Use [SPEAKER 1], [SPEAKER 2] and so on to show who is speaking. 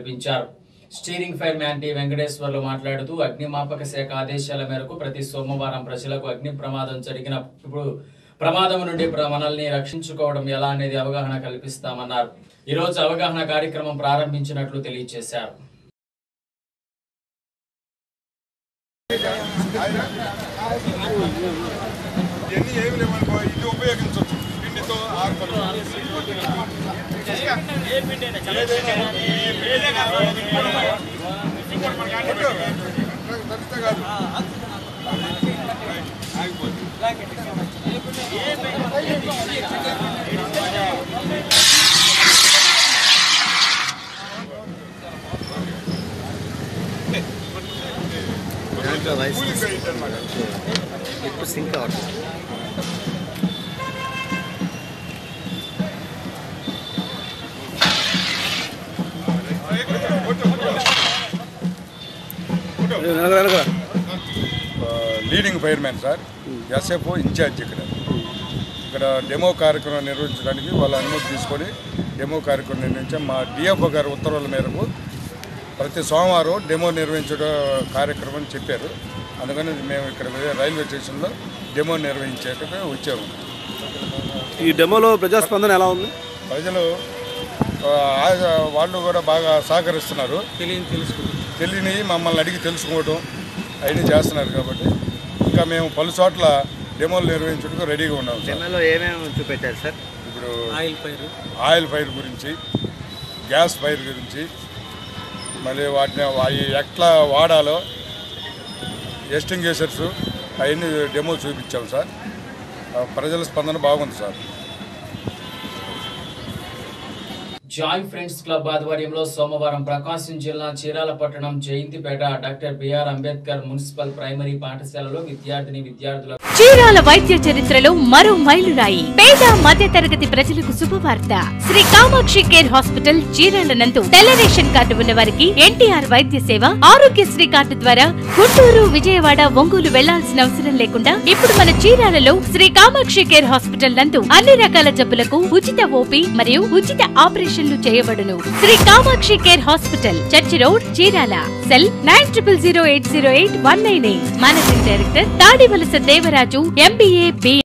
[SPEAKER 1] కల్పించారు steering fire man T Venkateswarlu మాట్లాడుతూ అగ్నిమాపక శాఖ ఆదేశాల మేరకు ప్రతి సోమవారం ప్రజలకు అగ్ని ప్రమాదం జరిగినప్పుడు ప్రమాదం నుండి ప్ర- మనల్ని రక్షించుకోవడం ఎలా అనేది అవగాహన కల్పిస్తామన్నారు ఈ రోజు అవగాహన కార్యక్రమం ప్రారంభించినట్లు తెలియజేశారు
[SPEAKER 2] ఇవన్నీ ఏమి లేవనుకో ఇది ఉపయోగించవచ్చు పిండితో ఆకులు తడిస్తే కాదు
[SPEAKER 3] దాంట్లో వైస్
[SPEAKER 2] కూలింగ్ అయ్యింది అనమాట
[SPEAKER 3] ఇప్పుడు సింక్ అవుతుంది
[SPEAKER 2] leading fire man sir SFO incharge ఇక్కడ ఇక్కడ డెమో కార్యక్రమం నిర్వహించడానికి వాళ్ళ అనుమతి తీసుకొని డెమో కార్యక్రమం నిర్వహించాం మా డిఎఫ్ఓ గారి ఉత్తర్వుల మేరకు ప్రతి సోమవారం డెమో నిర్వహించడం కార్యక్రమం చెప్పారు అందుకని మేము ఇక్కడ రైల్వే స్టేషన్లో డెమో నిర్వహించేటకు వచ్చాము
[SPEAKER 4] ఈ డెమోలో ప్రజాస్పందన ఎలా ఉంది
[SPEAKER 2] ప్రజలు ఆ, ఆ- వాళ్ళు కూడా బాగా సహకరిస్తున్నారు
[SPEAKER 4] తెలియని తెలుసుకుంటాం
[SPEAKER 2] తెలియని మమ్మల్ని అడిగి తెలుసుకోవడం అవన్నీ చేస్తున్నారు కాబట్టి ఇంకా మేము పలు చోట్ల డెమోలు నిర్వహించడానికి రెడీగా ఉన్నాం సార్
[SPEAKER 3] డెమోలో ఏమేమి చూపెట్టారు సార్
[SPEAKER 2] ఇప్పుడు
[SPEAKER 4] ఆయిల్ ఫైర్
[SPEAKER 2] ఆయిల్ ఫైర్ గురించి గ్యాస్ ఫైర్ గురించి మళ్ళీ వాటిని అవి ఎట్లా వాడాలో ఎస్టింగేషర్స్ అవన్నీ డెమో చూపించాం సార్ ఆ, ప్రజల స్పందన బాగుంది సార్
[SPEAKER 1] జాయ్ ఫ్రెండ్స్ క్లబ్ ఆధ్వర్యంలో సోమవారం ప్రకాశం జిల్లా చీరాల పట్టణం Jayanthipeta doctor BR Ambedkar municipal primary పాఠశాలలో విద్యార్థిని విద్యార్థుల
[SPEAKER 5] చీరాల వైద్య చరిత్రలో మరో మైలురాయి పేద మధ్య తరగతి ప్రజలకు శుభవార్త శ్రీ కామాక్షి కేర్ హాస్పిటల్ చీరాల నందు తెల్ల రేషన్ కార్డు ఉన్న వారికి ఎన్టీఆర్ వైద్య సేవ ఆరోగ్యశ్రీ కార్డు ద్వారా గుంటూరు విజయవాడ ఒంగోలు వెళ్లాల్సిన అవసరం లేకుండా ఇప్పుడు మన చీరాలలో శ్రీ కామాక్షి కేర్ హాస్పిటల్ నందు అన్ని రకాల జబ్బులకు ఉచిత ఓపీ మరియు ఉచిత ఆపరేషన్లు చేయబడును Shri Kamakshi care hospital church road Chirala cell nine triple zero eight zero eight one nine eight managing director Tadivalasa Devaraju MBA B